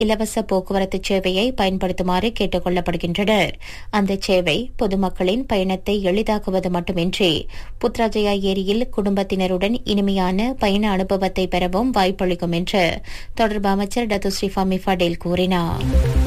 இலவச போக்குவரத்து சேவையை பயன்படுத்துமாறு கேட்டுக் கொள்ளப்படுகின்றனர் அந்த சேவை பொதுமக்களின் பயணத்தை எளிதாக்குவது மட்டுமின்றி புத்ராஜயா ஏரியில் குடும்பத்தினருடன் இனிமையான பயண அனுபவத்தை பெறவும் வாய்ப்பளிக்கும் என்று தொடர்பு அமைச்சர் டத்து ஸ்ரீஃபாமி ஃபடேல் கூறினார்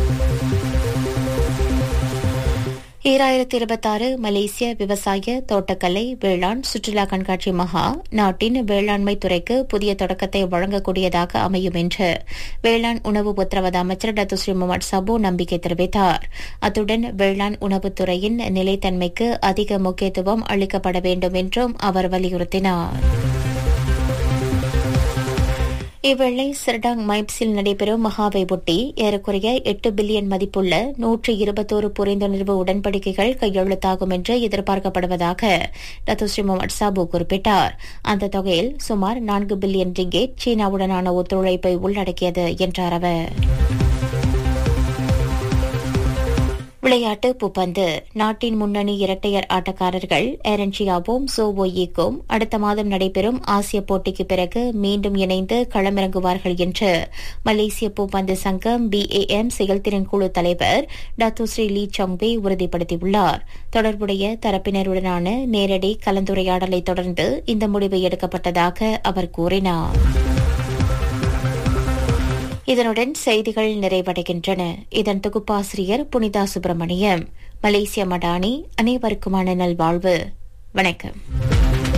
ஈராயிரத்தி இருபத்தாறு மலேசிய விவசாய தோட்டக்கலை வேளாண் சுற்றுலா கண்காட்சி மகா நாட்டின் வேளாண்மை துறைக்கு புதிய தொடக்கத்தை வழங்கக்கூடியதாக அமையும் என்று வேளாண் உணவு உத்தரவாத அமைச்சர் டத்து ஸ்ரீ முகமது சபு நம்பிக்கை தெரிவித்தார் அத்துடன் வேளாண் உணவுத்துறையின் நிலைத்தன்மைக்கு அதிக முக்கியத்துவம் அளிக்கப்பட வேண்டும் என்றும் அவர் வலியுறுத்தினார் இவ்வேளை சிரடாங் மைப்ஸில் நடைபெறும் மகாவை ஒட்டி ஏறக்குறைய எட்டு பில்லியன் மதிப்புள்ள நூற்று இருபத்தோரு புரிந்துணர்வு உடன்படிக்கைகள் கையெழுத்தாகும் என்று எதிர்பார்க்கப்படுவதாக டத்து ஸ்ரீ முகமது சாபு குறிப்பிட்டார் அந்த தொகையில் சுமார் நான்கு பில்லியன் ரிங்கேட் சீனாவுடனான ஒத்துழைப்பை உள்ளடக்கியது என்றார் அவர் விளையாட்டு பூப்பந்து நாட்டின் முன்னணி இரட்டையர் ஆட்டக்காரர்கள் எரன்ஷியாவும் சோவோயிக்கும் அடுத்த மாதம் நடைபெறும் ஆசிய போட்டிக்கு பிறகு மீண்டும் இணைந்து களமிறங்குவார்கள் என்று மலேசிய பூப்பந்து சங்கம் பிஏஎம் செயல்திறன் குழு தலைவர் டாத்து ஸ்ரீ லீ சங்பே உறுதிப்படுத்தியுள்ளார் தொடர்புடைய தரப்பினருடனான நேரடி கலந்துரையாடலை தொடர்ந்து இந்த முடிவு எடுக்கப்பட்டதாக அவர் கூறினார் இதனுடன் செய்திகள் நிறைவடைகின்றன இதன் தொகுப்பாசிரியர் புனிதா சுப்பிரமணியம் மலேசிய மடானி அனைவருக்குமான நல்வாழ்வு வணக்கம்